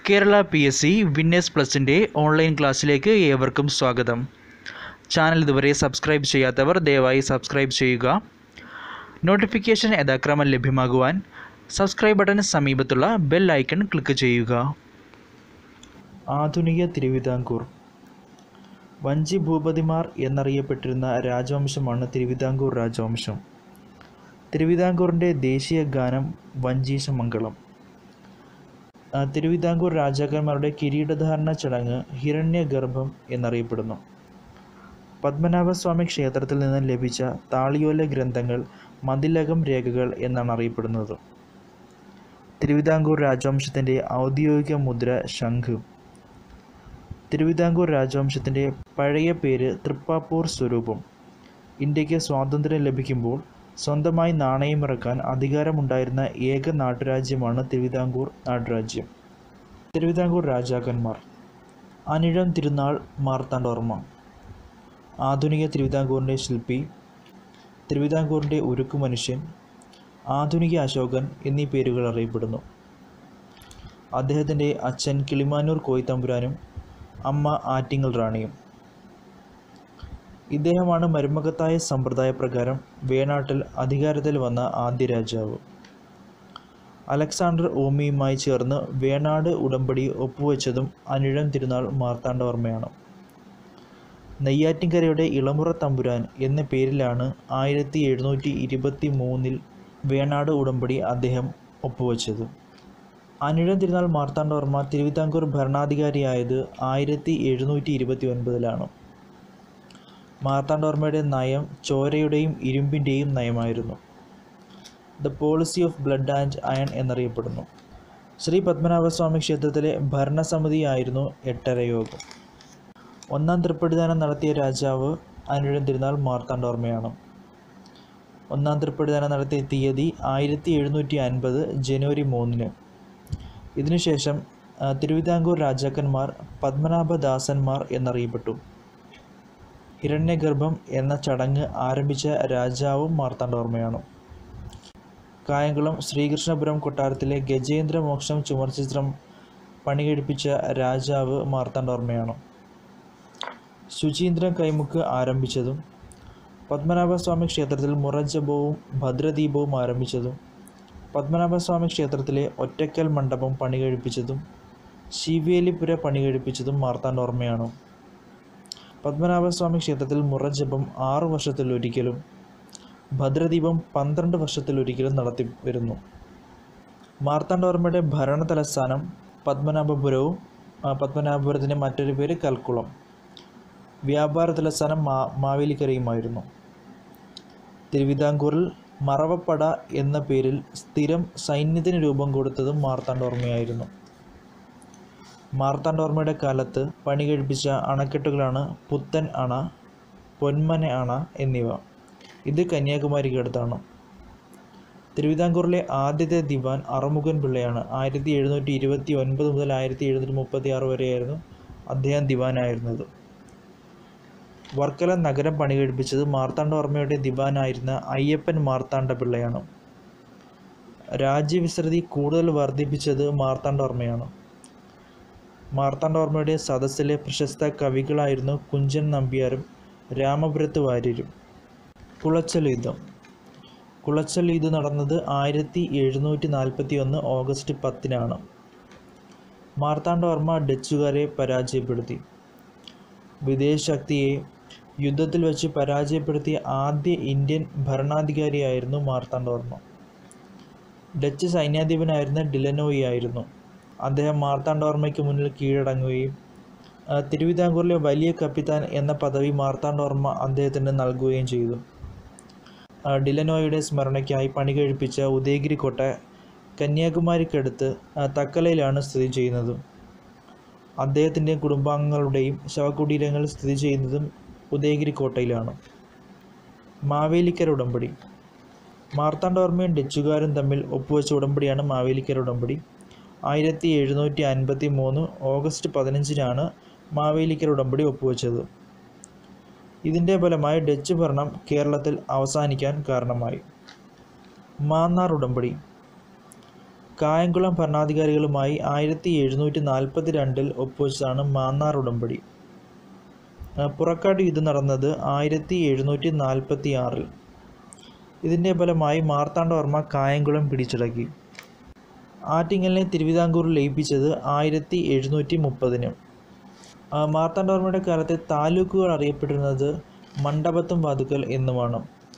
Kerala P S C winners പ്ലസിൻ്റെ online ക്ലാസ്സിലേക്ക് ഏവർക്കും സ്വാഗതം ചാനൽ ഇതുവരെ സബ്സ്ക്രൈബ് ചെയ്യാത്തവർ ദയവായി സബ്സ്ക്രൈബ് ചെയ്യുക നോട്ടിഫിക്കേഷൻ യഥാക്രമം ലഭ്യമാകുവാൻ സബ്സ്ക്രൈബ് ബട്ടന് സമീപത്തുള്ള ബെൽ ഐക്കൺ ക്ലിക്ക് ചെയ്യുക ആധുനിക തിരുവിതാംകൂർ വഞ്ചി ഭൂപതിമാർ എന്നറിയപ്പെട്ടിരുന്ന രാജവംശമാണ് തിരുവിതാംകൂർ രാജവംശം തിരുവിതാംകൂറിൻ്റെ ദേശീയ ഗാനം വഞ്ചീശമംഗളം ആ, തിരുവിതാംകൂർ രാജാക്കന്മാരുടെ കിരീടധാരണ ചടങ്ങ് ഹിരണ്യഗർഭം എന്നറിയപ്പെടുന്നു പത്മനാഭസ്വാമി ക്ഷേത്രത്തിൽ നിന്ന് ലഭിച്ച താളിയോല ഗ്രന്ഥങ്ങൾ മതിലകം രേഖകൾ എന്നാണ് അറിയപ്പെടുന്നത് തിരുവിതാംകൂർ രാജവംശത്തിൻ്റെ ഔദ്യോഗിക മുദ്ര ശംഖ് തിരുവിതാംകൂർ രാജവംശത്തിൻ്റെ പഴയ പേര് തൃപ്പാപ്പൂർ സ്വരൂപം ഇന്ത്യക്ക് സ്വാതന്ത്ര്യം ലഭിക്കുമ്പോൾ സ്വന്തമായി നാണയമിറക്കാൻ അധികാരമുണ്ടായിരുന്ന ഏക നാട്ടുരാജ്യമാണ് തിരുവിതാംകൂർ നാട്ടുരാജ്യം തിരുവിതാംകൂർ രാജാക്കന്മാർ അനിഴം തിരുനാൾ മാർത്താണ്ഡവർമ്മ ആധുനിക തിരുവിതാംകൂറിൻ്റെ ശില്പി തിരുവിതാംകൂറിൻ്റെ ഉരുക്കു മനുഷ്യൻ ആധുനിക അശോകൻ എന്നീ പേരുകൾ അറിയപ്പെടുന്നു അദ്ദേഹത്തിൻ്റെ അച്ഛൻ കിളിമാനൂർ കോയിത്തമ്പുരാനും അമ്മ ആറ്റിങ്ങൽ റാണിയും ഇദ്ദേഹമാണ് മരുമകത്തായ സമ്പ്രദായപ്രകാരം വേണാട്ടിൽ അധികാരത്തിൽ വന്ന ആദ്യ രാജാവ് അലക്സാണ്ടർ ഓമിയുമായി ചേർന്ന് വേണാട് ഉടമ്പടി ഒപ്പുവെച്ചതും അനിഴം തിരുനാൾ മാർത്താണ്ഡവർമ്മയാണ് നെയ്യാറ്റിൻകരയുടെ ഇളമുറ തമ്പുരാൻ എന്ന പേരിലാണ് ആയിരത്തി എഴുന്നൂറ്റി ഇരുപത്തി മൂന്നിൽ വേണാട് ഉടമ്പടി അദ്ദേഹം ഒപ്പുവെച്ചത് അനിഴം തിരുനാൾ മാർത്താണ്ഡവർമ്മ തിരുവിതാംകൂർ ഭരണാധികാരിയായത് ആയിരത്തി എഴുന്നൂറ്റി ഇരുപത്തി ഒൻപതിലാണ് മാർത്താണ്ഡവർമ്മയുടെ നയം ചോരയുടെയും ഇരുമ്പിൻ്റെയും നയമായിരുന്നു the policy of blood and iron എന്നറിയപ്പെടുന്നു ശ്രീ പത്മനാഭസ്വാമി ക്ഷേത്രത്തിലെ ഭരണസമിതിയായിരുന്നു എട്ടര യോഗം ഒന്നാം തൃപ്പടിദാനം നടത്തിയ രാജാവ് അനിഴം തിരുനാൾ മാർത്താണ്ഡവർമ്മയാണ് ഒന്നാം തൃപ്പടിദാനം നടത്തിയ തീയതി ആയിരത്തി എഴുന്നൂറ്റി അൻപത് ജനുവരി മൂന്നിന് ഇതിനുശേഷം ആ, തിരുവിതാംകൂർ രാജാക്കന്മാർ പത്മനാഭദാസന്മാർ എന്നറിയപ്പെട്ടു ഹിരണ്യഗർഭം എന്ന ചടങ്ങ് ആരംഭിച്ച രാജാവും മാർത്താണ്ഡവർമ്മയാണ് കായംകുളം ശ്രീകൃഷ്ണപുരം കൊട്ടാരത്തിലെ ഗജേന്ദ്ര മോക്ഷം ചുമർചിത്രം പണികഴിപ്പിച്ച രാജാവ് മാർത്താണ്ഡവർമ്മയാണ് ശുചീന്ദ്രൻ കൈമുക്ക് ആരംഭിച്ചതും പത്മനാഭസ്വാമി ക്ഷേത്രത്തിൽ മുറജപവും ഭദ്രദീപവും ആരംഭിച്ചതും പത്മനാഭസ്വാമി ക്ഷേത്രത്തിലെ ഒറ്റക്കൽ മണ്ഡപം പണികഴിപ്പിച്ചതും ശിവേലിപുര പണികഴിപ്പിച്ചതും മാർത്താണ്ഡവർമ്മയാണ് പത്മനാഭസ്വാമി ക്ഷേത്രത്തിൽ മുറജപം ആറു വർഷത്തിലൊരിക്കലും ഭദ്രദീപം പന്ത്രണ്ട് വർഷത്തിലൊരിക്കലും നടത്തി വരുന്നു മാർത്താണ്ഡവർമ്മയുടെ ഭരണ തലസ്ഥാനം പത്മനാഭപുരവും ആ, പത്മനാഭപുരത്തിൻ്റെ മറ്റൊരു പേര് കൽക്കുളം വ്യാപാര തലസ്ഥാനം മാ മാവേലിക്കരയുമായിരുന്നു തിരുവിതാംകൂറിൽ മറവപ്പട എന്ന പേരിൽ സ്ഥിരം സൈന്യത്തിന് രൂപം കൊടുത്തതും മാർത്താണ്ഡവർമ്മയായിരുന്നു മാർത്താണ്ഡവർമ്മയുടെ കാലത്ത് പണി കഴിപ്പിച്ച അണക്കെട്ടുകളാണ് പുത്തൻ അണ പൊന്മന അണ എന്നിവ ഇത് കന്യാകുമാരിക്ക് അടുത്താണ് തിരുവിതാംകൂറിലെ ആദ്യത്തെ ദിവാൻ അറുമുഖൻ പിള്ളയാണ് ആയിരത്തി എഴുന്നൂറ്റി ഇരുപത്തി ഒൻപത് മുതൽ ആയിരത്തി എഴുന്നൂറ്റി മുപ്പത്തി ആറ് വരെയായിരുന്നു അദ്ദേഹം ദിവാനായിരുന്നത് വർക്കല നഗരം പണി കഴിപ്പിച്ചത് മാർത്താണ്ഡവർമ്മയുടെ ദിവാനായിരുന്ന അയ്യപ്പൻ മാർത്താണ്ഡ പിള്ളയാണ് രാജ്യവിസ്തൃതി കൂടുതൽ വർദ്ധിപ്പിച്ചത് മാർത്താണ്ഡവർമ്മയാണ് മാർത്താണ്ഡവർമ്മയുടെ സദസ്സിലെ പ്രശസ്ത കവികളായിരുന്നു കുഞ്ചൻ നമ്പ്യാരും രാമപുരത്ത് വാര്യരും കുളച്ചൽ യുദ്ധം കുളച്ചൽ യുദ്ധം നടന്നത് ആയിരത്തി എഴുന്നൂറ്റി നാൽപ്പത്തി ഒന്ന് ഓഗസ്റ്റ് പത്തിനാണ് മാർത്താണ്ഡവർമ്മ ഡച്ചുകാരെ പരാജയപ്പെടുത്തി വിദേശ ശക്തിയെ യുദ്ധത്തിൽ വെച്ച് പരാജയപ്പെടുത്തിയ ആദ്യ ഇന്ത്യൻ ഭരണാധികാരിയായിരുന്നു മാർത്താണ്ഡവർമ്മ ഡച്ച് സൈന്യാധിപനായിരുന്ന ഡിലനോയി ആയിരുന്നു അദ്ദേഹം മാർത്താണ്ഡവർമ്മയ്ക്ക് മുന്നിൽ കീഴടങ്ങുകയും ആ, തിരുവിതാംകൂറിലെ വലിയ കപ്പിത്താൻ എന്ന പദവി മാർത്താണ്ഡവർമ്മ അദ്ദേഹത്തിന് നൽകുകയും ചെയ്തു ആ, ഡിലനോയുടെ സ്മരണയ്ക്കായി പണി കഴിപ്പിച്ച ഉദയഗിരി കോട്ട കന്യാകുമാരിക്കടുത്ത് ആ, തക്കലയിലാണ് സ്ഥിതി ചെയ്യുന്നത് അദ്ദേഹത്തിൻ്റെ കുടുംബാംഗങ്ങളുടെയും ശവകുടീരങ്ങൾ സ്ഥിതി ചെയ്യുന്നതും ഉദയഗിരി കോട്ടയിലാണ് മാവേലിക്കര ഉടമ്പടി മാർത്താണ്ഡവർമ്മയും ഡച്ചുകാരും തമ്മിൽ ഒപ്പുവെച്ച ഉടമ്പടിയാണ് മാവേലിക്കര ഉടമ്പടി ആയിരത്തി എഴുന്നൂറ്റി അൻപത്തി മൂന്ന് ഓഗസ്റ്റ് പതിനഞ്ചിനാണ് മാവേലിക്കര ഉടമ്പടി ഒപ്പുവെച്ചത് ഇതിൻ്റെ ഫലമായി ഡച്ച് ഭരണം കേരളത്തിൽ അവസാനിക്കാൻ കാരണമായി മാന്നാർ ഉടമ്പടി കായംകുളം ഭരണാധികാരികളുമായി ആയിരത്തി എഴുന്നൂറ്റി നാൽപ്പത്തി രണ്ടിൽ ഒപ്പുവെച്ചതാണ് മാന്നാർ ഉടമ്പടി ആ, പുറക്കാട് യുദ്ധം നടന്നത് ആയിരത്തി എഴുന്നൂറ്റി നാൽപ്പത്തി ആറിൽ ഇതിൻ്റെ ഫലമായി മാർത്താണ്ഡവർമ്മ കായംകുളം പിടിച്ചടക്കി ആറ്റിങ്ങലിനെ തിരുവിതാംകൂറിൽ ലയിപ്പിച്ചത് ആയിരത്തി എഴുന്നൂറ്റി മുപ്പതിന് മാർത്താണ്ഡവർമ്മയുടെ കാലത്തെ താലൂക്കുകൾ അറിയപ്പെട്ടിരുന്നത് മണ്ഡപത്തും വാതുക്കൽ എന്നുമാണ്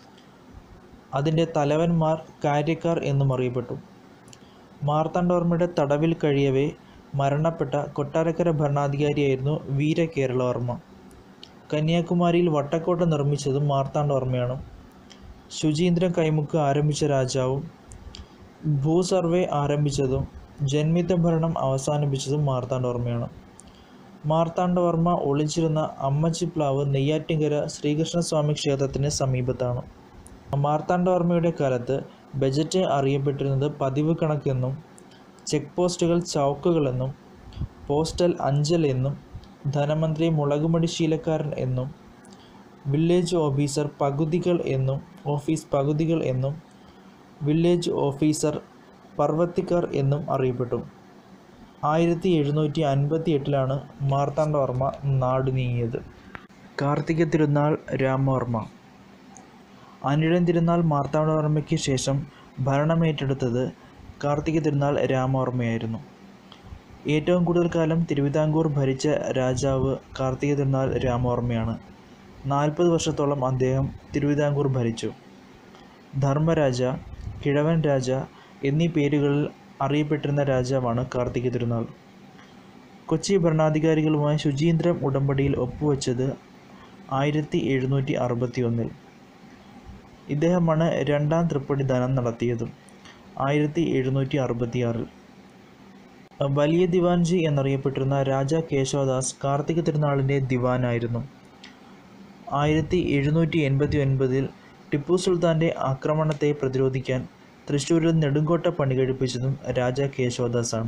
അതിൻ്റെ തലവന്മാർ കാര്യക്കാർ എന്നും അറിയപ്പെട്ടു മാർത്താണ്ഡവർമ്മയുടെ തടവിൽ കഴിയവേ മരണപ്പെട്ട കൊട്ടാരക്കര ഭരണാധികാരിയായിരുന്നു വീരകേരളവർമ്മ കന്യാകുമാരിയിൽ വട്ടക്കോട്ട നിർമ്മിച്ചതും മാർത്താണ്ഡവർമ്മയാണ് ശുചീന്ദ്രൻ കൈമുക്ക് ആരംഭിച്ച രാജാവും ഭൂസർവേ ആരംഭിച്ചതും ജന്മിത്ത ഭരണം അവസാനിപ്പിച്ചതും മാർത്താണ്ഡവർമ്മയാണ് മാർത്താണ്ഡവർമ്മ ഒളിച്ചിരുന്ന അമ്മച്ചിപ്ലാവ് നെയ്യാറ്റിൻകര ശ്രീകൃഷ്ണസ്വാമി ക്ഷേത്രത്തിന് സമീപത്താണ് മാർത്താണ്ഡവർമ്മയുടെ കാലത്ത് ബജറ്റ് അറിയപ്പെട്ടിരുന്നത് പതിവ് കണക്കെന്നും ചെക്ക് പോസ്റ്റുകൾ ചൗക്കുകളെന്നും പോസ്റ്റൽ അഞ്ചൽ എന്നും ധനമന്ത്രി മുളകുമടി ശീലക്കാരൻ എന്നും വില്ലേജ് ഓഫീസർ പകുതികൾ എന്നും ഓഫീസ് പകുതികൾ എന്നും വില്ലേജ് ഓഫീസർ പർവത്തിക്കാർ എന്നും അറിയപ്പെട്ടു ആയിരത്തി എഴുന്നൂറ്റി അൻപത്തി എട്ടിലാണ് മാർത്താണ്ഡവർമ്മ നാട് നീങ്ങിയത് കാർത്തിക തിരുനാൾ രാമവർമ്മ അനിഴൻ തിരുനാൾ മാർത്താണ്ഡവർമ്മയ്ക്ക് ശേഷം ഭരണമേറ്റെടുത്തത് കാർത്തിക തിരുനാൾ രാമവർമ്മയായിരുന്നു ഏറ്റവും കൂടുതൽ കാലം തിരുവിതാംകൂർ ഭരിച്ച രാജാവ് കാർത്തിക തിരുനാൾ രാമവർമ്മയാണ് നാൽപ്പത് വർഷത്തോളം അദ്ദേഹം തിരുവിതാംകൂർ ഭരിച്ചു ധർമ്മരാജ കിഴവൻ രാജ എന്നീ പേരുകളിൽ അറിയപ്പെട്ടിരുന്ന രാജാവാണ് കാർത്തിക തിരുനാൾ കൊച്ചി ഭരണാധികാരികളുമായി ശുചീന്ദ്രം ഉടമ്പടിയിൽ ഒപ്പുവെച്ചത് ആയിരത്തി എഴുന്നൂറ്റി അറുപത്തി ഒന്നിൽ ഇദ്ദേഹമാണ് രണ്ടാം തൃപ്പടി ദാനം നടത്തിയതും ആയിരത്തി എഴുന്നൂറ്റി അറുപത്തിയാറിൽ വലിയ ദിവാൻജി എന്നറിയപ്പെട്ടിരുന്ന രാജ കേശവദാസ് കാർത്തിക തിരുനാളിൻ്റെ ദിവാനായിരുന്നു ആയിരത്തി എഴുന്നൂറ്റി എൺപത്തി ഒൻപതിൽ ടിപ്പു സുൽത്താൻ്റെ ആക്രമണത്തെ പ്രതിരോധിക്കാൻ തൃശ്ശൂരിൽ നെടുങ്കോട്ട പണി കഴിപ്പിച്ചതും രാജ കേശവദാസാണ്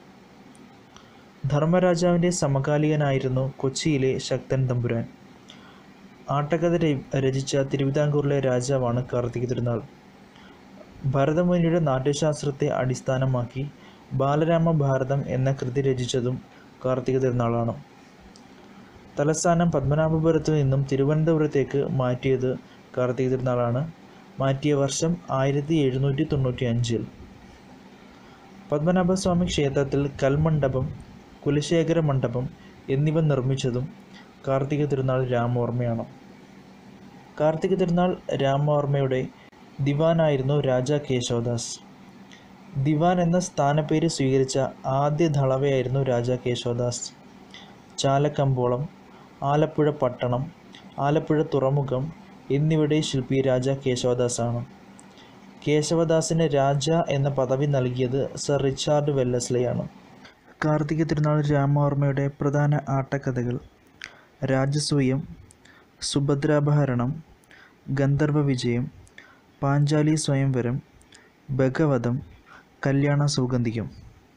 ധർമ്മരാജാവിൻ്റെ സമകാലികനായിരുന്നു കൊച്ചിയിലെ ശക്തൻ തമ്പുരാൻ ആട്ടക്കഥ ര- രചിച്ച തിരുവിതാംകൂറിലെ രാജാവാണ് കാർത്തിക തിരുനാൾ ഭരതമുനിയുടെ നാട്യശാസ്ത്രത്തെ അടിസ്ഥാനമാക്കി ബാലരാമ ഭാരതം എന്ന കൃതി രചിച്ചതും കാർത്തിക തിരുനാളാണ് തലസ്ഥാനം പത്മനാഭപുരത്തു നിന്നും തിരുവനന്തപുരത്തേക്ക് മാറ്റിയത് കാർത്തിക തിരുനാളാണ് മാറ്റിയ വർഷം ആയിരത്തി എഴുന്നൂറ്റി തൊണ്ണൂറ്റി അഞ്ചിൽ പത്മനാഭസ്വാമി ക്ഷേത്രത്തിൽ കൽമണ്ഡപം കുലശേഖര മണ്ഡപം എന്നിവ നിർമ്മിച്ചതും കാർത്തിക തിരുനാൾ രാമവർമ്മയാണ് കാർത്തിക തിരുനാൾ രാമവർമ്മയുടെ ദിവാനായിരുന്നു രാജ കേശവദാസ് ദിവാൻ എന്ന സ്ഥാനപ്പേര് സ്വീകരിച്ച ആദ്യ ദളവയായിരുന്നു രാജ കേശവദാസ് ചാലക്കമ്പോളം ആലപ്പുഴ പട്ടണം ആലപ്പുഴ തുറമുഖം എന്നിവയുടെ ശില്പി രാജ കേശവദാസാണ് കേശവദാസിന് രാജ എന്ന പദവി നൽകിയത് സർ റിച്ചാർഡ് വെല്ലസ്ലിയാണ് കാർത്തിക തിരുനാൾ രാമവർമ്മയുടെ പ്രധാന ആട്ടക്കഥകൾ രാജസൂയം സുഭദ്രാപഹരണം ഗന്ധർവ വിജയം പാഞ്ചാലി സ്വയംവരം ഭഗവതം കല്യാണ സൗഗന്ധികം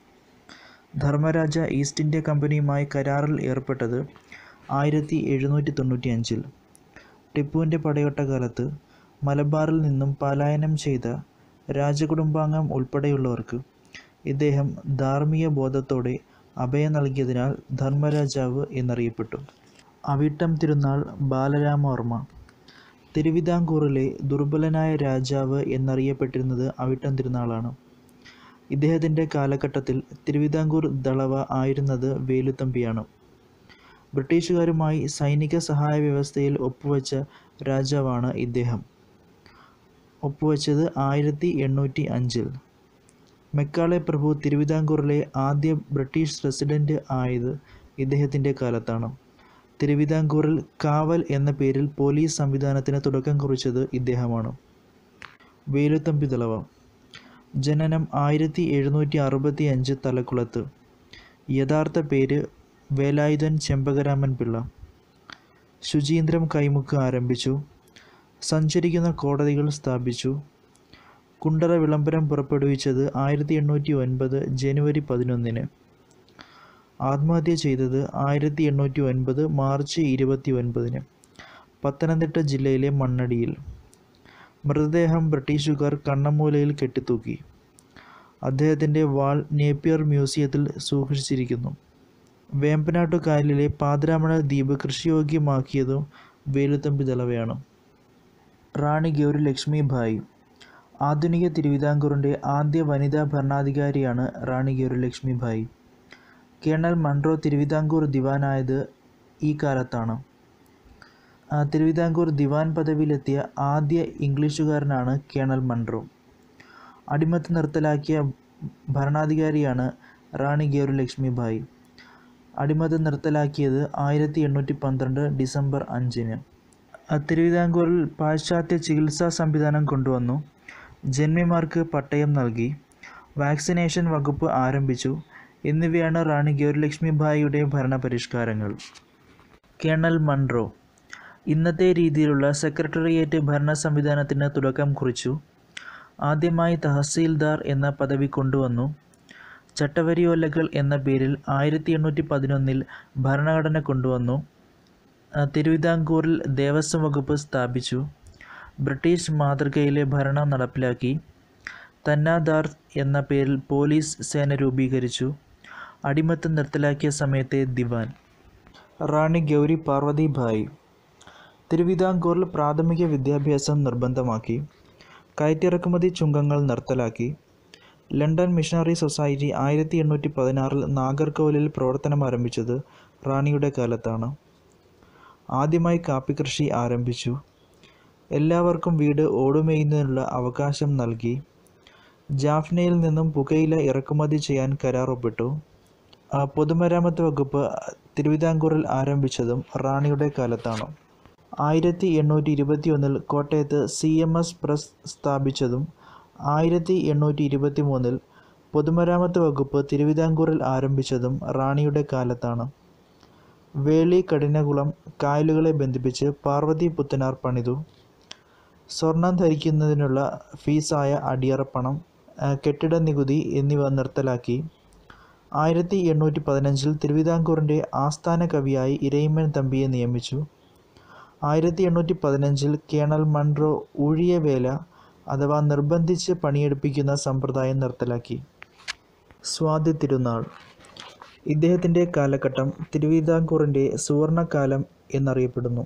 ധർമ്മരാജ ഈസ്റ്റ് ഇന്ത്യ കമ്പനിയുമായി കരാറിൽ ഏർപ്പെട്ടത് ആയിരത്തി എഴുന്നൂറ്റി തൊണ്ണൂറ്റി അഞ്ചിൽ ടിപ്പുവിൻ്റെ പടയോട്ട കാലത്ത് മലബാറിൽ നിന്നും പലായനം ചെയ്ത രാജകുടുംബാംഗം ഉൾപ്പെടെയുള്ളവർക്ക് ഇദ്ദേഹം ധാർമ്മിക ബോധത്തോടെ അഭയം നൽകിയതിനാൽ ധർമ്മരാജാവ് എന്നറിയപ്പെട്ടു അവിട്ടം തിരുനാൾ ബാലരാമവർമ്മ തിരുവിതാംകൂറിലെ ദുർബലനായ രാജാവ് എന്നറിയപ്പെട്ടിരുന്നത് അവിട്ടം തിരുനാളാണ് ഇദ്ദേഹത്തിൻ്റെ കാലഘട്ടത്തിൽ തിരുവിതാംകൂർ ദളവ ആയിരുന്നത് വേലുത്തമ്പിയാണ് ബ്രിട്ടീഷുകാരുമായി സൈനിക സഹായ വ്യവസ്ഥയിൽ ഒപ്പുവെച്ച രാജാവാണ് ഇദ്ദേഹം ഒപ്പുവെച്ചത് ആയിരത്തി എണ്ണൂറ്റി അഞ്ചിൽ മെക്കാളെ പ്രഭു തിരുവിതാംകൂറിലെ ആദ്യ ബ്രിട്ടീഷ് റെസിഡൻറ്റ് ആയത് ഇദ്ദേഹത്തിൻ്റെ കാലത്താണ് തിരുവിതാംകൂറിൽ കാവൽ എന്ന പേരിൽ പോലീസ് സംവിധാനത്തിന് തുടക്കം കുറിച്ചത് ഇദ്ദേഹമാണ് വേലുത്തമ്പി ദളവ ജനനം ആയിരത്തി എഴുന്നൂറ്റി അറുപത്തി അഞ്ച് തലക്കുളത്ത് യഥാർത്ഥ പേര് വേലായുധൻ ചെമ്പകരാമൻ പിള്ള ശുചീന്ദ്രം കൈമുക്ക് ആരംഭിച്ചു സഞ്ചരിക്കുന്ന കോടതികൾ സ്ഥാപിച്ചു കുണ്ടറ വിളംബരം പുറപ്പെടുവിച്ചത് ആയിരത്തി എണ്ണൂറ്റി ഒൻപത് ജനുവരി പതിനൊന്നിന് ആത്മഹത്യ ചെയ്തത് ആയിരത്തി എണ്ണൂറ്റി ഒൻപത് മാർച്ച് ഇരുപത്തി ഒൻപതിന് പത്തനംതിട്ട ജില്ലയിലെ മണ്ണടിയിൽ മൃതദേഹം ബ്രിട്ടീഷുകാർ കണ്ണമ്മൂലയിൽ കെട്ടിത്തൂക്കി അദ്ദേഹത്തിൻ്റെ വാൾ നേപ്പിയർ മ്യൂസിയത്തിൽ സൂക്ഷിച്ചിരിക്കുന്നു വേമ്പനാട്ടുകായലിലെ പാതിരാമണ ദ്വീപ് കൃഷിയോഗ്യമാക്കിയതും വേലുത്തമ്പി ദളവയാണ് റാണി ഗൗരി ലക്ഷ്മിഭായ് ആധുനിക തിരുവിതാംകൂറിൻ്റെ ആദ്യ വനിതാ ഭരണാധികാരിയാണ് റാണി ഗൗരി ലക്ഷ്മിഭായ് കേണൽ മൺട്രോ തിരുവിതാംകൂർ ദിവാനായത് ഈ കാലത്താണ് ആ, തിരുവിതാംകൂർ ദിവാൻ പദവിയിലെത്തിയ ആദ്യ ഇംഗ്ലീഷുകാരനാണ് കേണൽ മൺട്രോ അടിമത്ത് നിർത്തലാക്കിയ ഭരണാധികാരിയാണ് റാണി ഗൗരി ലക്ഷ്മിഭായ് അടിമത്ത് നിർത്തലാക്കിയത് ആയിരത്തി എണ്ണൂറ്റി പന്ത്രണ്ട് ഡിസംബർ അഞ്ചിന് ആ, തിരുവിതാംകൂറിൽ പാശ്ചാത്യ ചികിത്സാ സംവിധാനം കൊണ്ടുവന്നു ജന്മിമാർക്ക് പട്ടയം നൽകി വാക്സിനേഷൻ വകുപ്പ് ആരംഭിച്ചു എന്നിവയാണ് റാണി ഗൗരിലക്ഷ്മിഭായിയുടെ ഭരണപരിഷ്കാരങ്ങൾ കേണൽ മൺട്രോ ഇന്നത്തെ രീതിയിലുള്ള സെക്രട്ടേറിയറ്റ് ഭരണ സംവിധാനത്തിന് തുടക്കം കുറിച്ചു ആദ്യമായി തഹസീൽദാർ എന്ന പദവി കൊണ്ടുവന്നു ചട്ടവരിയോലകൾ എന്ന പേരിൽ ആയിരത്തി എണ്ണൂറ്റി പതിനൊന്നിൽ ഭരണഘടന കൊണ്ടുവന്നു ആ, തിരുവിതാംകൂറിൽ ദേവസ്വം വകുപ്പ് സ്ഥാപിച്ചു ബ്രിട്ടീഷ് മാതൃകയിലെ ഭരണം നടപ്പിലാക്കി തന്നാദാർ എന്ന പേരിൽ പോലീസ് സേന രൂപീകരിച്ചു അടിമത്തം നിർത്തലാക്കിയ സമയത്തെ ദിവാൻ റാണി ഗൗരി പാർവതിഭായ് തിരുവിതാംകൂറിൽ പ്രാഥമിക വിദ്യാഭ്യാസം നിർബന്ധമാക്കി കയറ്റിറക്കുമതി ചുങ്കങ്ങൾ നിർത്തലാക്കി ലണ്ടൻ മിഷണറി സൊസൈറ്റി ആയിരത്തി എണ്ണൂറ്റി പതിനാറിൽ നാഗർകോവിലിൽ പ്രവർത്തനം ആരംഭിച്ചത് റാണിയുടെ കാലത്താണ് ആദ്യമായി കാപ്പി കൃഷി ആരംഭിച്ചു എല്ലാവർക്കും വീട് ഓടുമേയുന്നതിനുള്ള അവകാശം നൽകി ജാഫ്നയിൽ നിന്നും പുകയില ഇറക്കുമതി ചെയ്യാൻ കരാർ ഒപ്പിട്ടു ആ, പൊതുമരാമത്ത് വകുപ്പ് തിരുവിതാംകൂറിൽ ആരംഭിച്ചതും റാണിയുടെ കാലത്താണ് ആയിരത്തി എണ്ണൂറ്റി ഇരുപത്തി ഒന്നിൽ കോട്ടയത്ത് സി എം എസ് പ്രസ് സ്ഥാപിച്ചതും ആയിരത്തി എണ്ണൂറ്റി ഇരുപത്തി മൂന്നിൽ പൊതുമരാമത്ത് വകുപ്പ് തിരുവിതാംകൂറിൽ ആരംഭിച്ചതും റാണിയുടെ കാലത്താണ് വേളി കഠിനകുളം കായലുകളെ ബന്ധിപ്പിച്ച് പാർവതി പുത്തനാർ പണിതു സ്വർണം ധരിക്കുന്നതിനുള്ള ഫീസായ അടിയറപ്പണം ആ, കെട്ടിട നികുതി എന്നിവ നിർത്തലാക്കി ആയിരത്തി എണ്ണൂറ്റി പതിനഞ്ചിൽ തിരുവിതാംകൂറിൻ്റെ ആസ്ഥാന കവിയായി ഇരയിമ്മൻ തമ്പിയെ നിയമിച്ചു ആയിരത്തി എണ്ണൂറ്റി പതിനഞ്ചിൽ കേണൽ മൺട്രോ ഊഴിയവേല അഥവാ നിർബന്ധിച്ച് പണിയെടുപ്പിക്കുന്ന സമ്പ്രദായം നിർത്തലാക്കി സ്വാതി തിരുനാൾ ഇദ്ദേഹത്തിൻ്റെ കാലഘട്ടം തിരുവിതാംകൂറിൻ്റെ സുവർണകാലം എന്നറിയപ്പെടുന്നു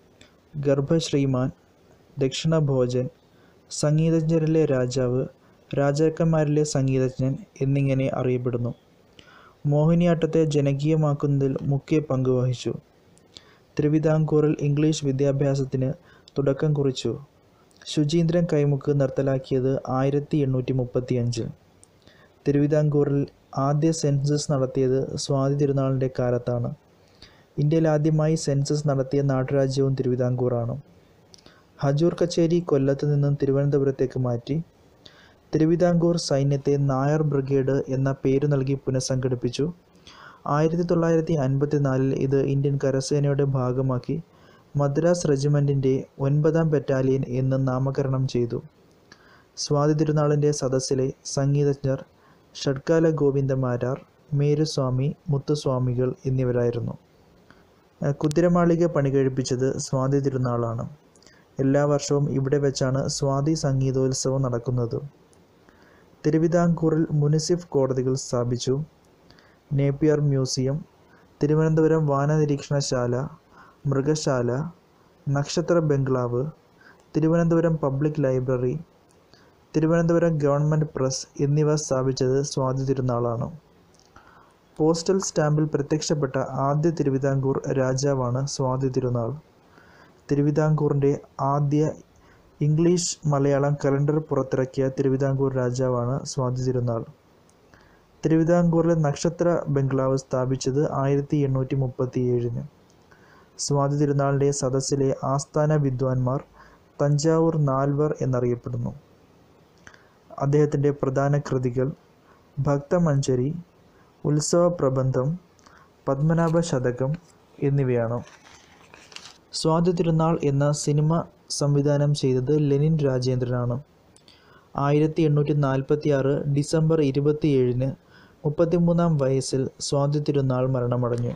ഗർഭശ്രീമാൻ ദക്ഷിണഭോജൻ സംഗീതജ്ഞരിലെ രാജാവ് രാജാക്കന്മാരിലെ സംഗീതജ്ഞൻ എന്നിങ്ങനെ അറിയപ്പെടുന്നു മോഹിനിയാട്ടത്തെ ജനകീയമാക്കുന്നതിൽ മുഖ്യ പങ്ക് വഹിച്ചു തിരുവിതാംകൂറിൽ ഇംഗ്ലീഷ് വിദ്യാഭ്യാസത്തിന് തുടക്കം കുറിച്ചു ശുചീന്ദ്രൻ കൈമുക്ക് നിർത്തലാക്കിയത് ആയിരത്തി എണ്ണൂറ്റി മുപ്പത്തി അഞ്ചിൽ തിരുവിതാംകൂറിൽ ആദ്യ സെൻസസ് നടത്തിയത് സ്വാതി തിരുനാളിൻ്റെ കാലത്താണ് ഇന്ത്യയിൽ ആദ്യമായി സെൻസസ് നടത്തിയ നാട്ടുരാജ്യവും തിരുവിതാംകൂറാണ് ഹജൂർ കച്ചേരി കൊല്ലത്ത് നിന്നും തിരുവനന്തപുരത്തേക്ക് മാറ്റി തിരുവിതാംകൂർ സൈന്യത്തെ നായർ ബ്രിഗേഡ് എന്ന പേരു നൽകി പുനഃസംഘടിപ്പിച്ചു ആയിരത്തി തൊള്ളായിരത്തി അൻപത്തിനാലിൽ ഇത് ഇന്ത്യൻ കരസേനയുടെ ഭാഗമാക്കി മദ്രാസ് റെജിമെൻറ്റിൻ്റെ ഒൻപതാം ബറ്റാലിയൻ എന്ന് നാമകരണം ചെയ്തു സ്വാതി തിരുനാളിൻ്റെ സദസ്സിലെ സംഗീതജ്ഞർ ഷഡ്കാല ഗോവിന്ദമാരാർ മേരുസ്വാമി മുത്തുസ്വാമികൾ എന്നിവരായിരുന്നു ഏഹ് കുതിരമാളിക പണി കഴിപ്പിച്ചത് സ്വാതി തിരുനാളാണ് എല്ലാ വർഷവും ഇവിടെ വെച്ചാണ് സ്വാതി സംഗീതോത്സവം നടക്കുന്നത് തിരുവിതാംകൂറിൽ മുനിസിഫ് കോടതികൾ സ്ഥാപിച്ചു നേപ്പിയർ മ്യൂസിയം തിരുവനന്തപുരം വാനനിരീക്ഷണശാല മൃഗശാല നക്ഷത്ര ബംഗ്ലാവ് Thiruvananthapuram public library Thiruvananthapuram government press എന്നിവ സ്ഥാപിച്ചത് സ്വാതി തിരുനാളാണ് പോസ്റ്റൽ സ്റ്റാമ്പിൽ പ്രത്യക്ഷപ്പെട്ട ആദ്യ തിരുവിതാംകൂർ രാജാവാണ് സ്വാതി തിരുനാൾ തിരുവിതാംകൂറിൻ്റെ ആദ്യ ഇംഗ്ലീഷ് മലയാളം കലണ്ടർ പുറത്തിറക്കിയ തിരുവിതാംകൂർ രാജാവാണ് സ്വാതി തിരുനാൾ തിരുവിതാംകൂറിലെ നക്ഷത്ര ബംഗ്ലാവ് സ്ഥാപിച്ചത് ആയിരത്തി എണ്ണൂറ്റി മുപ്പത്തി ഏഴിന് സ്വാതി തിരുനാളിൻ്റെ സദസ്സിലെ ആസ്ഥാന വിദ്വാൻമാർ തഞ്ചാവൂർ നാൽവർ എന്നറിയപ്പെടുന്നു അദ്ദേഹത്തിൻ്റെ പ്രധാന കൃതികൾ ഭക്തമഞ്ജരി ഉത്സവ പ്രബന്ധം പത്മനാഭ ശതകം എന്നിവയാണ് സ്വാതി തിരുനാൾ എന്ന സിനിമ സംവിധാനം ചെയ്തത് ലെനിൻ രാജേന്ദ്രനാണ് ആയിരത്തി എണ്ണൂറ്റി നാൽപ്പത്തി ആറ് ഡിസംബർ ഇരുപത്തിയേഴിന് മുപ്പത്തിമൂന്നാം വയസ്സിൽ സ്വാതി തിരുനാൾ മരണമടഞ്ഞു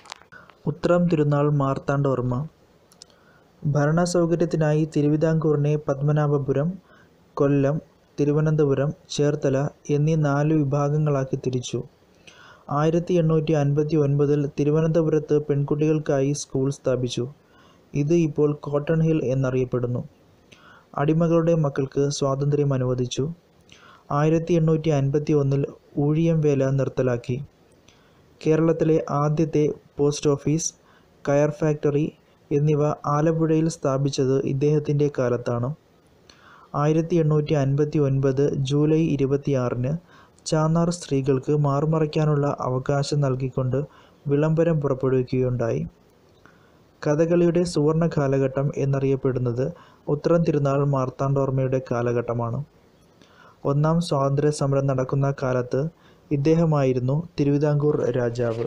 ഉത്രം തിരുനാൾ മാർത്താണ്ഡവർമ്മ ഭരണസൗകര്യത്തിനായി തിരുവിതാംകൂറിനെ പത്മനാഭപുരം കൊല്ലം തിരുവനന്തപുരം ചേർത്തല എന്നീ നാല് വിഭാഗങ്ങളാക്കി തിരിച്ചു ആയിരത്തി എണ്ണൂറ്റി അൻപത്തി ഒൻപതിൽ തിരുവനന്തപുരത്ത് പെൺകുട്ടികൾക്കായി സ്കൂൾ സ്ഥാപിച്ചു ഇത് ഇപ്പോൾ കോട്ടൺ ഹിൽ എന്നറിയപ്പെടുന്നു അടിമകളുടെ മക്കൾക്ക് സ്വാതന്ത്ര്യം അനുവദിച്ചു ആയിരത്തി എണ്ണൂറ്റി അൻപത്തി ഒന്നിൽ ഊഴിയം വേല നിർത്തലാക്കി കേരളത്തിലെ ആദ്യത്തെ പോസ്റ്റ് ഓഫീസ് കയർ ഫാക്ടറി എന്നിവ ആലപ്പുഴയിൽ സ്ഥാപിച്ചത് ഇദ്ദേഹത്തിൻ്റെ കാലത്താണ് ആയിരത്തി എണ്ണൂറ്റി അൻപത്തി ഒൻപത് ജൂലൈ ഇരുപത്തിയാറിന് ചാന്നാർ സ്ത്രീകൾക്ക് മാറുമറയ്ക്കാനുള്ള അവകാശം നൽകിക്കൊണ്ട് വിളംബരം പുറപ്പെടുവിക്കുകയുണ്ടായി കഥകളിയുടെ സുവർണ കാലഘട്ടം എന്നറിയപ്പെടുന്നത് ഉത്തരം തിരുനാൾ മാർത്താണ്ഡോർമ്മയുടെ കാലഘട്ടമാണ് ഒന്നാം സ്വാതന്ത്ര്യ സമരം നടക്കുന്ന കാലത്ത് ഇദ്ദേഹമായിരുന്നു തിരുവിതാംകൂർ രാജാവ്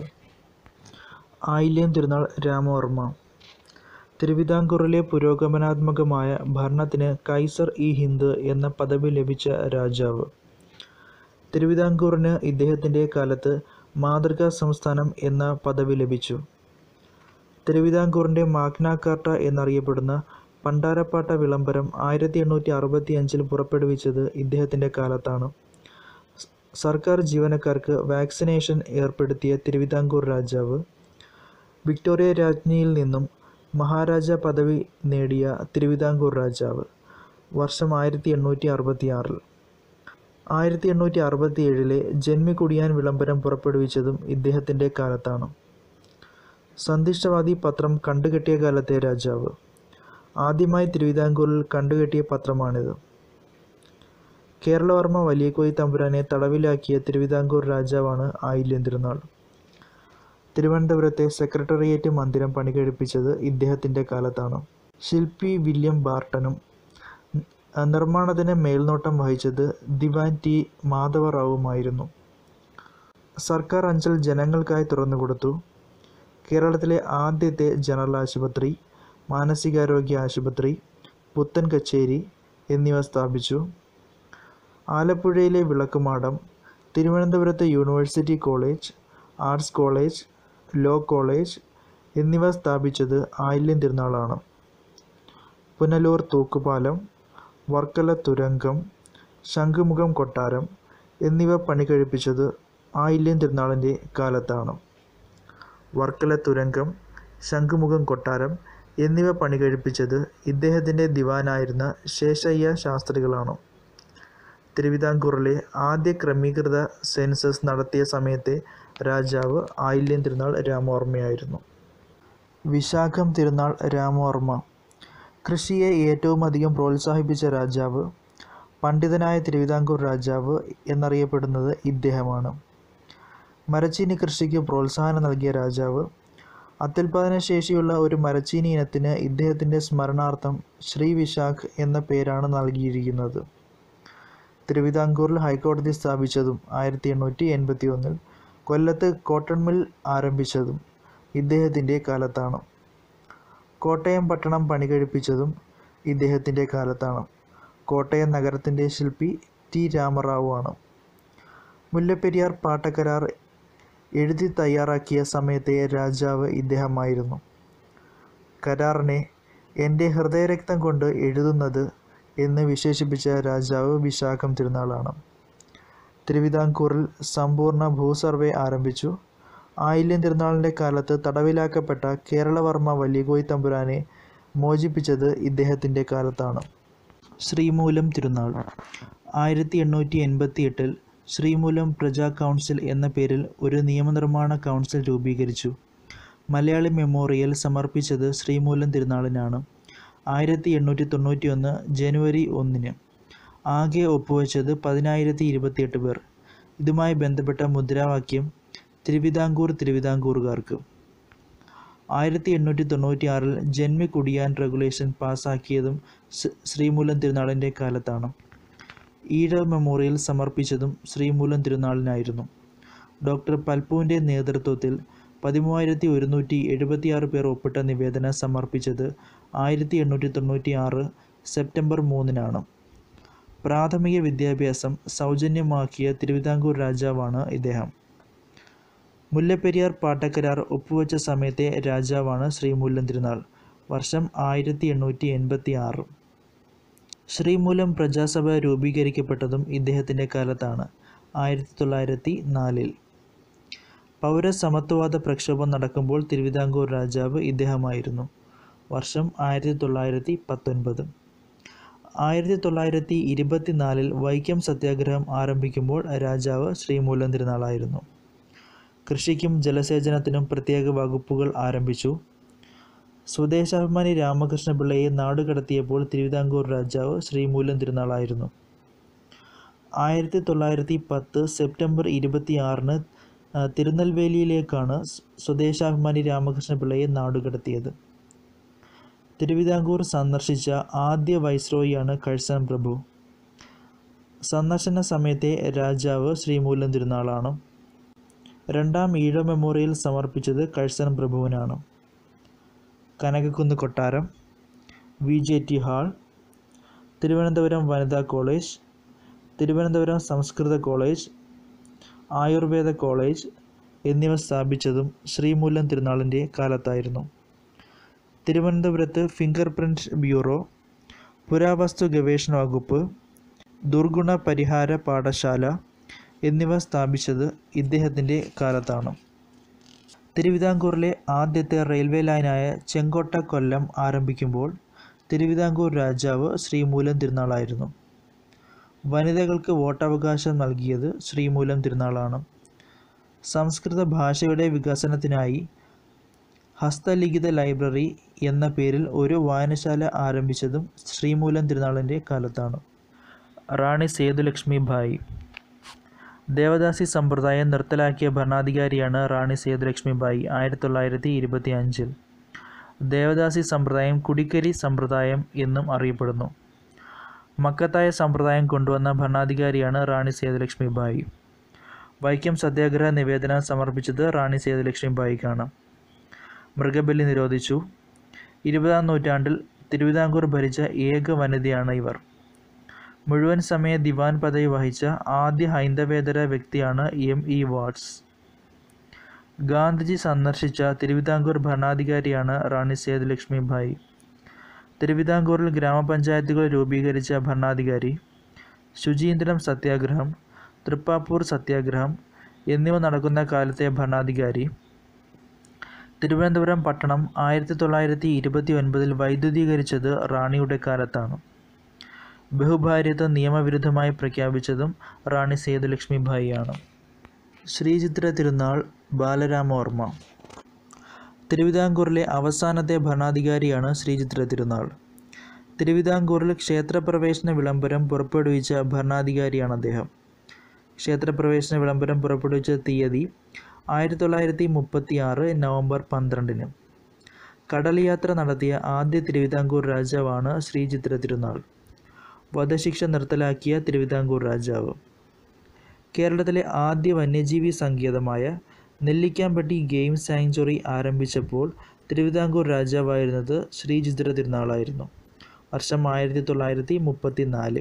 ആയില്യം തിരുനാൾ രാമവർമ്മ തിരുവിതാംകൂറിലെ പുരോഗമനാത്മകമായ ഭരണത്തിന് കൈസർ ഇ ഹിന്ദ് എന്ന പദവി ലഭിച്ച രാജാവ് തിരുവിതാംകൂറിന് ഇദ്ദേഹത്തിൻ്റെ കാലത്ത് മാതൃകാ സംസ്ഥാനം എന്ന പദവി ലഭിച്ചു തിരുവിതാംകൂറിൻ്റെ മാഗ്ന കാർട്ട എന്നറിയപ്പെടുന്ന പണ്ടാരപ്പാട്ട വിളംബരം ആയിരത്തി എണ്ണൂറ്റി അറുപത്തി അഞ്ചിൽ പുറപ്പെടുവിച്ചത് ഇദ്ദേഹത്തിൻ്റെ കാലത്താണ് സർക്കാർ ജീവനക്കാർക്ക് വാക്സിനേഷൻ ഏർപ്പെടുത്തിയ തിരുവിതാംകൂർ രാജാവ് വിക്ടോറിയ രാജ്ഞിയിൽ നിന്നും മഹാരാജ പദവി നേടിയ തിരുവിതാംകൂർ രാജാവ് വർഷം ആയിരത്തി എണ്ണൂറ്റി അറുപത്തി ആറിൽ ആയിരത്തി എണ്ണൂറ്റി അറുപത്തി ഏഴിലെ ജന്മിക്കുടിയാൻ വിളംബരം പുറപ്പെടുവിച്ചതും ഇദ്ദേഹത്തിൻ്റെ കാലത്താണ് സന്ദിഷ്ടവാദി പത്രം കണ്ടുകെട്ടിയ കാലത്തെ രാജാവ് ആദ്യമായി തിരുവിതാംകൂറിൽ കണ്ടുകെട്ടിയ പത്രമാണിത് കേരളവർമ്മ വലിയകോയി തമ്പുരാനെ തടവിലാക്കിയ തിരുവിതാംകൂർ രാജാവാണ് ആയില്യം തിരുനാൾ തിരുവനന്തപുരത്തെ സെക്രട്ടേറിയറ്റ് മന്ദിരം പണികഴിപ്പിച്ചത് ഇദ്ദേഹത്തിൻ്റെ കാലത്താണ് ശില്പി വില്യം ബാർട്ടനും നിർമ്മാണത്തിന് മേൽനോട്ടം വഹിച്ചത് ദിവാൻ ടി മാധവറാവുമായിരുന്നു സർക്കാർ അഞ്ചൽ ജനങ്ങൾക്കായി തുറന്നുകൊടുത്തു കേരളത്തിലെ ആദ്യത്തെ ജനറൽ ആശുപത്രി മാനസികാരോഗ്യ ആശുപത്രി പുത്തൻ കച്ചേരി എന്നിവ സ്ഥാപിച്ചു ആലപ്പുഴയിലെ വിളക്കുമാടം തിരുവനന്തപുരത്തെ university college arts college law college എന്നിവ സ്ഥാപിച്ചത് ആയില്യം തിരുനാളാണ് പുനലൂർ തൂക്കുപാലം വർക്കല തുരങ്കം ശംഖുമുഖം കൊട്ടാരം എന്നിവ പണികഴിപ്പിച്ചത് ആയില്യം തിരുനാളിൻ്റെ കാലത്താണ് വർക്കല തുരങ്കം ശംഖുമുഖം കൊട്ടാരം എന്നിവ പണികഴിപ്പിച്ചത് ഇദ്ദേഹത്തിൻ്റെ ദിവാനായിരുന്ന ശേഷയ്യ ശാസ്ത്രികളാണ് തിരുവിതാംകൂറിലെ ആദ്യ ക്രമീകൃത സെൻസസ് നടത്തിയ സമയത്തെ രാജാവ് ആയില്യം തിരുനാൾ രാമവർമ്മയായിരുന്നു വിശാഖം തിരുനാൾ രാമവർമ്മ കൃഷിയെ ഏറ്റവും അധികം പ്രോത്സാഹിപ്പിച്ച രാജാവ് പണ്ഡിതനായ തിരുവിതാംകൂർ രാജാവ് എന്നറിയപ്പെടുന്നത് ഇദ്ദേഹമാണ് മരച്ചീനി കൃഷിക്ക് പ്രോത്സാഹനം നൽകിയ രാജാവ് അത്യുൽപാദന ശേഷിയുള്ള ഒരു മരച്ചീനി ഇനത്തിന് ഇദ്ദേഹത്തിൻ്റെ സ്മരണാർത്ഥം ശ്രീ വിശാഖ് എന്ന പേരാണ് നൽകിയിരിക്കുന്നത് തിരുവിതാംകൂറിൽ ഹൈക്കോടതി സ്ഥാപിച്ചതും ആയിരത്തി എണ്ണൂറ്റി എൺപത്തി ഒന്നിൽ കൊല്ലത്ത് കോട്ടൺ മിൽ ആരംഭിച്ചതും ഇദ്ദേഹത്തിൻ്റെ കാലത്താണ് കോട്ടയം പട്ടണം പണികഴിപ്പിച്ചതും ഇദ്ദേഹത്തിൻ്റെ കാലത്താണ് കോട്ടയം നഗരത്തിൻ്റെ ശില്പി ടി രാമറാവു ആണ് മുല്ലപ്പെരിയാർ പാട്ടക്കരാർ എഴുതി തയ്യാറാക്കിയ സമയത്തെ രാജാവ് ഇദ്ദേഹമായിരുന്നു കരാറിനെ എൻ്റെ ഹൃദയരക്തം കൊണ്ട് എഴുതുന്നത് എന്ന് വിശേഷിപ്പിച്ച രാജാവ് വിശാഖം തിരുനാളാണ് തിരുവിതാംകൂറിൽ സമ്പൂർണ്ണ ഭൂസർവേ ആരംഭിച്ചു ആയില്യം തിരുനാളിൻ്റെ കാലത്ത് തടവിലാക്കപ്പെട്ട കേരളവർമ്മ വലിയകോയി തമ്പുരാനെ മോചിപ്പിച്ചത് ഇദ്ദേഹത്തിൻ്റെ കാലത്താണ് ശ്രീമൂലം തിരുനാൾ ആയിരത്തി എണ്ണൂറ്റി എൺപത്തി എട്ടിൽ ശ്രീമൂലം പ്രജാ കൗൺസിൽ എന്ന പേരിൽ ഒരു നിയമനിർമ്മാണ കൗൺസിൽ രൂപീകരിച്ചു മലയാളി മെമ്മോറിയൽ സമർപ്പിച്ചത് ശ്രീമൂലം തിരുനാളിനാണ് ആയിരത്തി എണ്ണൂറ്റി തൊണ്ണൂറ്റി ഒന്ന് ജനുവരി ഒന്നിന് ആകെ ഒപ്പുവെച്ചത് പതിനായിരത്തി ഇരുപത്തിയെട്ട് പേർ ഇതുമായി ബന്ധപ്പെട്ട മുദ്രാവാക്യം തിരുവിതാംകൂർ തിരുവിതാംകൂറുകാർക്ക് ആയിരത്തി എണ്ണൂറ്റി തൊണ്ണൂറ്റി ആറിൽ ജന്മി കുടിയാൻ റെഗുലേഷൻ പാസ്സാക്കിയതും ശ്രീ- ശ്രീമൂലം തിരുനാളിൻ്റെ കാലത്താണ് ഈഴ മെമ്മോറിയൽ സമർപ്പിച്ചതും ശ്രീമൂലം തിരുനാളിനായിരുന്നു ഡോക്ടർ പൽപുവിൻ്റെ നേതൃത്വത്തിൽ പതിമൂവായിരത്തി ഒരുന്നൂറ്റി എഴുപത്തിയാറ് പേർ ഒപ്പിട്ട നിവേദനം സമർപ്പിച്ചത് ആയിരത്തി എണ്ണൂറ്റി തൊണ്ണൂറ്റി ആറ് സെപ്റ്റംബർ മൂന്നിനാണ് പ്രാഥമിക വിദ്യാഭ്യാസം സൗജന്യമാക്കിയ തിരുവിതാംകൂർ രാജാവാണ് ഇദ്ദേഹം മുല്ലപ്പെരിയാർ പാട്ടക്കരാർ ഒപ്പുവെച്ച സമയത്തെ രാജാവാണ് ശ്രീമൂലം തിരുനാൾ വർഷം ആയിരത്തി എണ്ണൂറ്റി എൺപത്തി ആറ് ശ്രീമൂലം പ്രജാസഭ രൂപീകരിക്കപ്പെട്ടതും ഇദ്ദേഹത്തിൻ്റെ കാലത്താണ് ആയിരത്തി തൊള്ളായിരത്തി നാലിൽ പൗരസമത്വവാദ പ്രക്ഷോഭം നടക്കുമ്പോൾ തിരുവിതാംകൂർ രാജാവ് ഇദ്ദേഹമായിരുന്നു വർഷം ആയിരത്തി തൊള്ളായിരത്തി പത്തൊൻപത് ആയിരത്തി തൊള്ളായിരത്തി ഇരുപത്തിനാലിൽ വൈക്കം സത്യാഗ്രഹം ആരംഭിക്കുമ്പോൾ രാജാവ് ശ്രീമൂലം തിരുനാളായിരുന്നു കൃഷിക്കും ജലസേചനത്തിനും പ്രത്യേക വകുപ്പുകൾ ആരംഭിച്ചു സ്വദേശാഭിമാനി രാമകൃഷ്ണപിള്ളയെ നാടുകടത്തിയപ്പോൾ തിരുവിതാംകൂർ രാജാവ് ശ്രീമൂലം തിരുനാളായിരുന്നു ആയിരത്തി തൊള്ളായിരത്തി പത്ത് സെപ്റ്റംബർ ഇരുപത്തിയാറിന് തിരുനെൽവേലിയിലേക്കാണ് സ്വദേശാഭിമാനി രാമകൃഷ്ണപിള്ളയെ നാടുകടത്തിയത് തിരുവിതാംകൂർ സന്ദർശിച്ച ആദ്യ വൈസ്രോയിയാണ് കഴ്സൺ പ്രഭു സന്ദർശന സമയത്തെ രാജാവ് ശ്രീമൂലം തിരുനാളാണ് രണ്ടാം ഈഴ മെമ്മോറിയൽ സമർപ്പിച്ചത് കഴ്സൺ പ്രഭുവിനാണ് കനകക്കുന്ന് കൊട്ടാരം V J T hall Thiruvananthapuram വനിതാ കോളേജ് തിരുവനന്തപുരം സംസ്കൃത കോളേജ് ആയുർവേദ കോളേജ് എന്നിവ സ്ഥാപിച്ചതും ശ്രീമൂലം തിരുനാളിൻ്റെ കാലത്തായിരുന്നു തിരുവനന്തപുരത്ത് ഫിംഗർ പ്രിൻറ്റ് ബ്യൂറോ പുരാവസ്തു ഗവേഷണ വകുപ്പ് ദുർഗുണ പരിഹാര പാഠശാല എന്നിവ സ്ഥാപിച്ചത് ഇദ്ദേഹത്തിൻ്റെ കാലത്താണ് തിരുവിതാംകൂറിലെ ആദ്യത്തെ റെയിൽവേ ലൈനായ ചെങ്കോട്ട കൊല്ലം ആരംഭിക്കുമ്പോൾ തിരുവിതാംകൂർ രാജാവ് ശ്രീമൂലം തിരുനാളായിരുന്നു വനിതകൾക്ക് വോട്ടവകാശം നൽകിയത് ശ്രീമൂലം തിരുനാളാണ് സംസ്കൃത ഭാഷയുടെ വികസനത്തിനായി ഹസ്തലിഖിത ലൈബ്രറി എന്ന പേരിൽ ഒരു വായനശാല ആരംഭിച്ചതും ശ്രീമൂലം തിരുനാളിൻ്റെ കാലത്താണ് റാണി സേതുലക്ഷ്മി ഭായ് ദേവദാസി സമ്പ്രദായം നിർത്തലാക്കിയ ഭരണാധികാരിയാണ് റാണി സേതുലക്ഷ്മി ബായി ആയിരത്തി തൊള്ളായിരത്തി ഇരുപത്തി അഞ്ചിൽ ദേവദാസി സമ്പ്രദായം കുടിക്കരി സമ്പ്രദായം എന്നും അറിയപ്പെടുന്നു മക്കത്തായ സമ്പ്രദായം കൊണ്ടുവന്ന ഭരണാധികാരിയാണ് റാണി സേതുലക്ഷ്മി ബായി വൈക്കം സത്യാഗ്രഹ നിവേദനം സമർപ്പിച്ചത് റാണി സേതുലക്ഷ്മി ബായിക്കാണ് മൃഗബലി നിരോധിച്ചു ഇരുപതാം നൂറ്റാണ്ടിൽ തിരുവിതാംകൂർ ഭരിച്ച ഏക വനിതയാണ് ഇവർ മുഴുവൻ സമയ ദിവാൻ പദവി വഹിച്ച ആദ്യ ഹൈന്ദവേതര വ്യക്തിയാണ് എം ഇ വാട്സ് ഗാന്ധിജി സന്ദർശിച്ച തിരുവിതാംകൂർ ഭരണാധികാരിയാണ് റാണി സേതുലക്ഷ്മി ഭായ് തിരുവിതാംകൂറിൽ ഗ്രാമപഞ്ചായത്തുകൾ രൂപീകരിച്ച ഭരണാധികാരി ശുചീന്ദ്രം സത്യാഗ്രഹം തൃപ്പാപ്പൂർ സത്യാഗ്രഹം എന്നിവ നടക്കുന്ന കാലത്തെ ഭരണാധികാരി തിരുവനന്തപുരം പട്ടണം ആയിരത്തി തൊള്ളായിരത്തി ഇരുപത്തി ഒൻപതിൽ വൈദ്യുതീകരിച്ചത് റാണിയുടെ കാലത്താണ് ബഹുഭാര്യത്വം നിയമവിരുദ്ധമായി പ്രഖ്യാപിച്ചതും റാണി സേതുലക്ഷ്മി ഭായിയാണ് ശ്രീചിത്ര തിരുനാൾ ബാലരാമവർമ്മ തിരുവിതാംകൂറിലെ അവസാനത്തെ ഭരണാധികാരിയാണ് ശ്രീചിത്ര തിരുനാൾ തിരുവിതാംകൂറിൽ ക്ഷേത്രപ്രവേശന വിളംബരം പുറപ്പെടുവിച്ച ഭരണാധികാരിയാണ് അദ്ദേഹം ക്ഷേത്രപ്രവേശന വിളംബരം പുറപ്പെടുവിച്ച തീയതി ആയിരത്തി തൊള്ളായിരത്തി മുപ്പത്തി ആറ് നവംബർ പന്ത്രണ്ടിന് കടൽ യാത്ര നടത്തിയ ആദ്യ തിരുവിതാംകൂർ രാജാവാണ് ശ്രീചിത്ര തിരുനാൾ വധശിക്ഷ നിർത്തലാക്കിയ തിരുവിതാംകൂർ രാജാവ് കേരളത്തിലെ ആദ്യ വന്യജീവി സങ്കേതമായ നെല്ലിക്കാമ്പട്ടി ഗെയിം സാങ്ച്വറി ആരംഭിച്ചപ്പോൾ തിരുവിതാംകൂർ രാജാവായിരുന്നത് ശ്രീചിത്ര തിരുനാളായിരുന്നു വർഷം ആയിരത്തി തൊള്ളായിരത്തി മുപ്പത്തി നാല്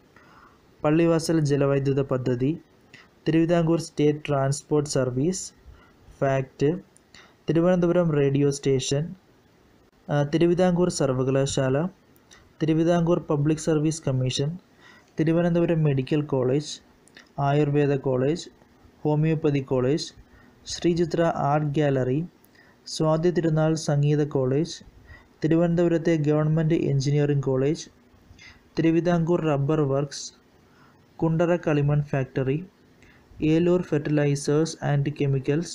പള്ളിവാസൽ ജലവൈദ്യുത പദ്ധതി Thiruvithamkoor state transport service FACT Thiruvananthapuram radio station Thiruvithamkoor സർവകലാശാല Thiruvithamkoor public service commission Thiruvananthapuram medical college Ayurveda college homoeopathy college Sreechithra art gallery Swathi Thirunal സംഗീത കോളേജ് തിരുവനന്തപുരത്തെ government engineering college Thiruvithamkoor rubber works Kundara കളിമൺ factory Eloor fertilisers and chemicals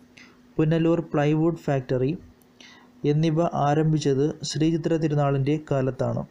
Punalur plywood factory എന്നിവ ആരംഭിച്ചത് ശ്രീചിത്ര തിരുനാളിൻ്റെ കാലത്താണ്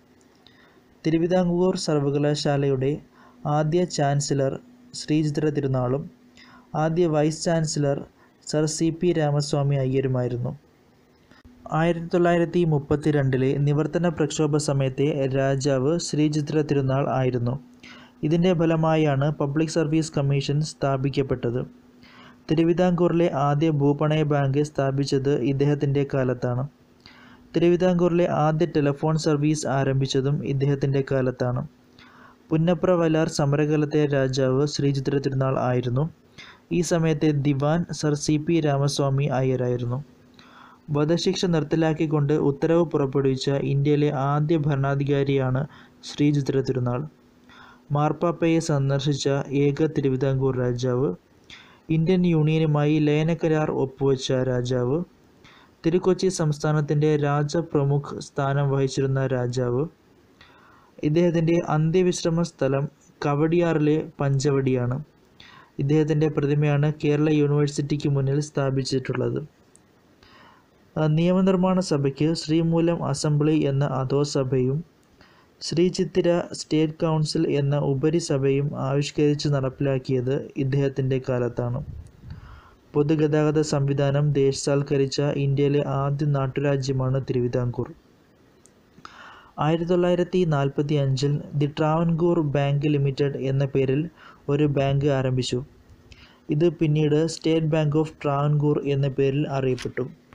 തിരുവിതാംകൂർ സർവകലാശാലയുടെ ആദ്യ ചാൻസലർ ശ്രീചിത്ര തിരുനാളും ആദ്യ vice chancellor sir C P Ramaswamy അയ്യരുമായിരുന്നു ആയിരത്തി തൊള്ളായിരത്തി മുപ്പത്തിരണ്ടിലെ നിവർത്തന പ്രക്ഷോഭ സമയത്തെ രാജാവ് ശ്രീചിത്ര തിരുനാൾ ആയിരുന്നു ഇതിൻ്റെ ഫലമായാണ് പബ്ലിക് സർവീസ് കമ്മീഷൻ സ്ഥാപിക്കപ്പെട്ടത് തിരുവിതാംകൂറിലെ ആദ്യ ഭൂപണയ ബാങ്ക് സ്ഥാപിച്ചത് ഇദ്ദേഹത്തിൻ്റെ കാലത്താണ് തിരുവിതാംകൂറിലെ ആദ്യ ടെലിഫോൺ സർവീസ് ആരംഭിച്ചതും ഇദ്ദേഹത്തിൻ്റെ കാലത്താണ് പുന്നപ്ര വലാർ സമരകാലത്തെ രാജാവ് ശ്രീചിത്ര തിരുനാൾ ആയിരുന്നു ഈ സമയത്തെ diwan sir C P Ramaswamy അയ്യരായിരുന്നു വധശിക്ഷ നിർത്തലാക്കിക്കൊണ്ട് ഉത്തരവ് പുറപ്പെടുവിച്ച ഇന്ത്യയിലെ ആദ്യ ഭരണാധികാരിയാണ് ശ്രീചിത്ര തിരുനാൾ മാർപ്പാപ്പയെ സന്ദർശിച്ച ഏക തിരുവിതാംകൂർ രാജാവ് ഇന്ത്യൻ യൂണിയനുമായി ലയനക്കരാർ ഒപ്പുവെച്ച രാജാവ് തിരുക്കൊച്ചി സംസ്ഥാനത്തിൻ്റെ രാജപ്രമുഖ് സ്ഥാനം വഹിച്ചിരുന്ന രാജാവ് ഇദ്ദേഹത്തിൻ്റെ അന്ത്യവിശ്രമ സ്ഥലം കവടിയാറിലെ പഞ്ചവടിയാണ് ഇദ്ദേഹത്തിൻ്റെ പ്രതിമയാണ് കേരള യൂണിവേഴ്സിറ്റിക്ക് മുന്നിൽ സ്ഥാപിച്ചിട്ടുള്ളത് ആ, നിയമനിർമ്മാണ സഭയ്ക്ക് ശ്രീമൂലം അസംബ്ലി എന്ന അധോസഭയും ശ്രീ ചിത്തിര സ്റ്റേറ്റ് കൗൺസിൽ എന്ന ഉപരിസഭയും ആവിഷ്കരിച്ച് നടപ്പിലാക്കിയത് ഇദ്ദേഹത്തിൻ്റെ കാലത്താണ് പൊതുഗതാഗത സംവിധാനം ദേശസാൽക്കരിച്ച ഇന്ത്യയിലെ ആദ്യ നാട്ടുരാജ്യമാണ് തിരുവിതാംകൂർ ആയിരത്തി തൊള്ളായിരത്തി നാൽപ്പത്തി അഞ്ചിൽ ദി ട്രാവൻകൂർ ബാങ്ക് ലിമിറ്റഡ് എന്ന പേരിൽ ഒരു ബാങ്ക് ആരംഭിച്ചു ഇത് പിന്നീട് സ്റ്റേറ്റ് ബാങ്ക് ഓഫ് ട്രാവൻകൂർ എന്ന പേരിൽ അറിയപ്പെട്ടു